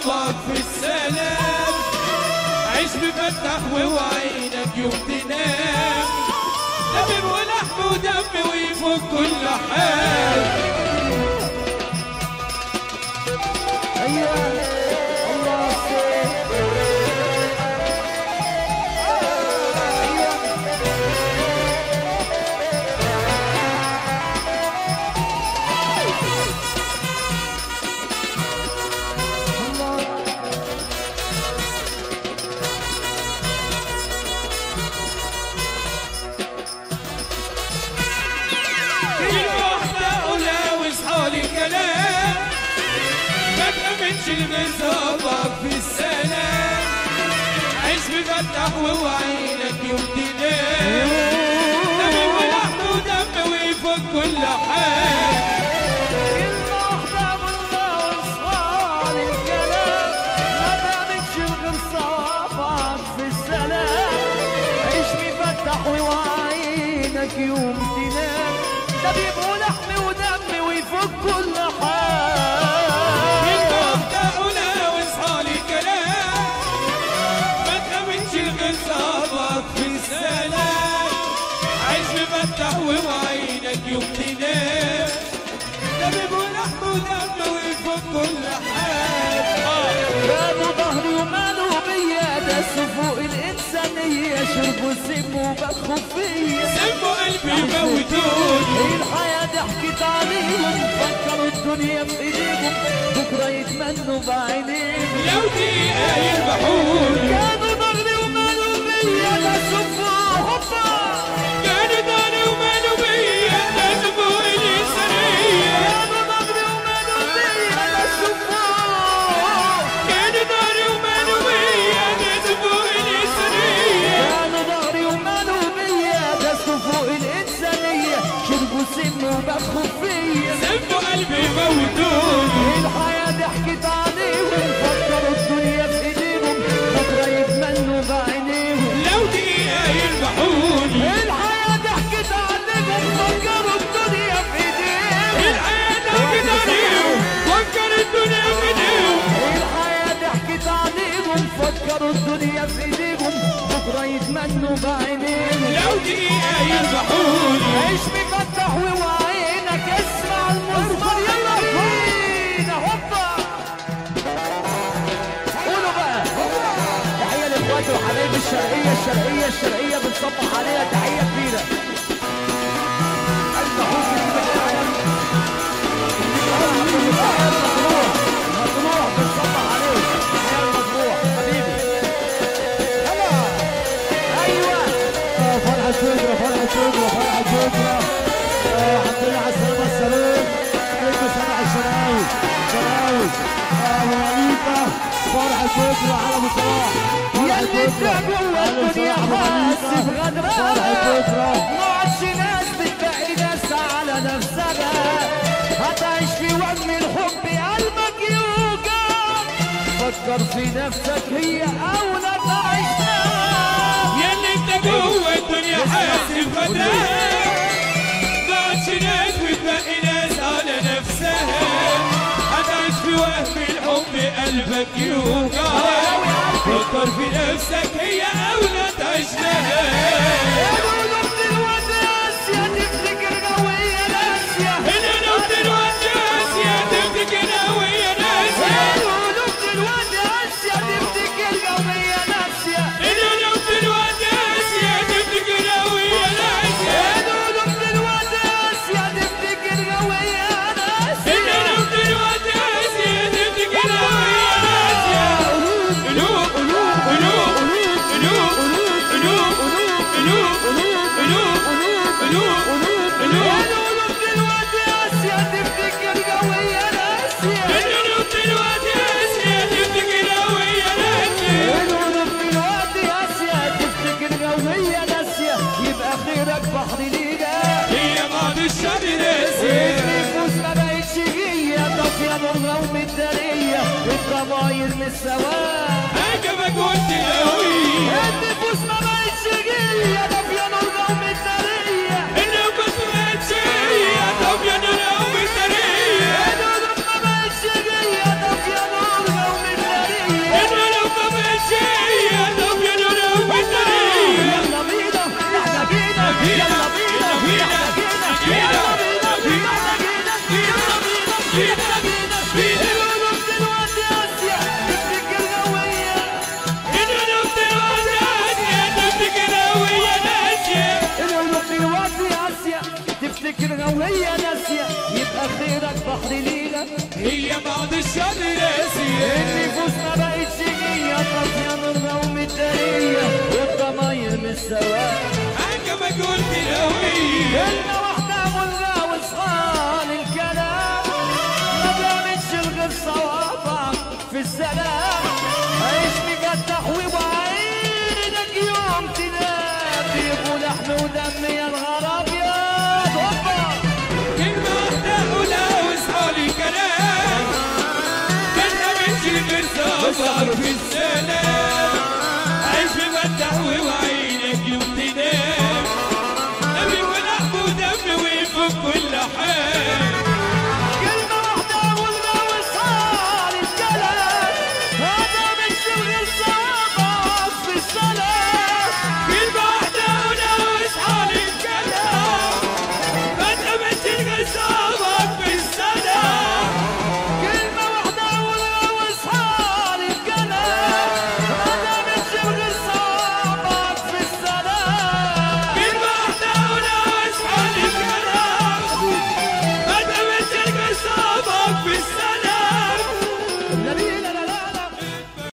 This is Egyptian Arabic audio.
صابك في السلام عيش مفتح ووعينك يوم تنام دم ولحم ودم ويفوق كل حال ايوه الله السيف ايوه الله كلمة واحدة أقولها واصحى لي كلام ما تأمنش المصابك في السلام عيش مفتح ووعينك يوم تنام دم ولحم ودم ويفوق كل حال كلمة واحدة بالله وصال الكلام ما دامتش غير صوابك في السلام عيش مفتح وعينك يوم تنام دبيب ولحم ودم ويفك كل حال كلمة واحدة أقولها واصحى لي كلام ما تأمنش المصابك في السلام عيش مفتح ووعينك يوم تنام دم ولحم ودم ويفوق كل حال كانوا ظهري ومالوا بيا دسوا فوق الإنسانية شربوا السم وبخوا فيا سموا قلبي موتوني الحياة ضحكت عليهم فكروا الدنيا في ايديهم بكرة يتمنوا بعينيهم لو دقيقة يذبحوني كانوا ضهري ومالوا بيا دسوا فوق هوبا كانوا داري ومالوا بيا الناس فوق الإنسانية كانوا ضهري ومالوا بيا دسوا فوق كانوا داري ومالوا بيا الناس فوق الإنسانية كانوا ظهري ومالوا بيا دسوا فوق الإنسانية شربوا سم وبخوا فيا سموا قلبي موتوني الحياة ضحكت عليهم فكروا الدنيا في ايديهم بكرة يتمنوا بعينيهم لو دقيقة يذبحوني الحياة ضحكت عليهم فكروا الدنيا في ايديهم الحياة ضحكت عليهم فكر الدنيا بديهم الحياة ضحكت عليهم فكروا الدنيا في ايديهم بكرة يتمنوا بعينيهم لو دقيقة يذبحوني عيش مفتح وعينك اسمع المزمار يلا فينا هوبا قولوا بقى تحية لاخواتي وحبايبي الشرقية الشرقية الشرقية بنصبح عليها تحية كبيرة ألف أخوك يجيبك العالم تحية المطروح المطروح بنصبح عليه تحية المطروح حبيبي يلا أيوه فرحة شكرا فرحة شكرا فرحة شكرا الحمد لله على السلامة السلام كيف سمع الشراوي شراوي ابو وليدة فرحة شكرا على ابو صلاح فرحة يلي شكرا انت جوا على الدنيا صلاح أبو حاسس وليدة. فرحة بغدرها شكرا ما عادش ناس بتبقي ناس على نفسها هتعيش في وهم الحب قلبك يوجع فكر في نفسك هي اولى تعيشها ياللي انت جوه الدنيا حاسب فتاة ضاعتش ناس وتبقي ناس على نفسها هتعيش في وهم الحب قلبك يوجع فكر في نفسك هي أولى تعيش لها قولوا دلوقتي اسيا تفتكر قوية ناسية هنا لو دلوقتي آسيا تفتكر وهي ناسية قولوا دلوقتي اسيا تفتكر قوية ناسية هنا لو دلوقتي آسيا تفتكر وهي ناسية قولوا دلوقتي اسيا تفتكر قوية ناسية هنا لو دلوقتي آسيا تفتكر وهي ناسية قلوب قلوب قلوب قلوب قلوب قلوب قلوب قلوب قلوب قولوا دلوقتي اسيا تفتكر قوية ناسية هنا لو دلوقتي آسيا تفتكر وهي ناسية قولوا دلوقتي اسيا تفتكر قوية ناسية يبقى خيرك بحر لينا هي بعض الشر ناسية النفوس ما بقتش هي طافية بالغوم الدارية الضماير مش سواء عجبك قلت قوي النفوس ما بقتش هي طافية بالغوم الدارية انه كنت ماشية طب يا نور قوي الدنيا القلوب ما بقتش هي طافية بالغوم الدارية اخيرك بحر ليلة هي بعد الشر راسية النفوس ما بقتش هي قافية نورنا ومدارية والضماير مش سواء حاجة ما قلت لو هي كلمة واحدة ملغى وصال الكلام ما بيعملش الغير صوابع في السلام عيش مجدح وبعينك يوم تنام بيبقوا لحم ودم يا نهار ابيض هوبا كلمة واحدة أقولها واصحى لي كلام ما تعملش غير صبر في السلام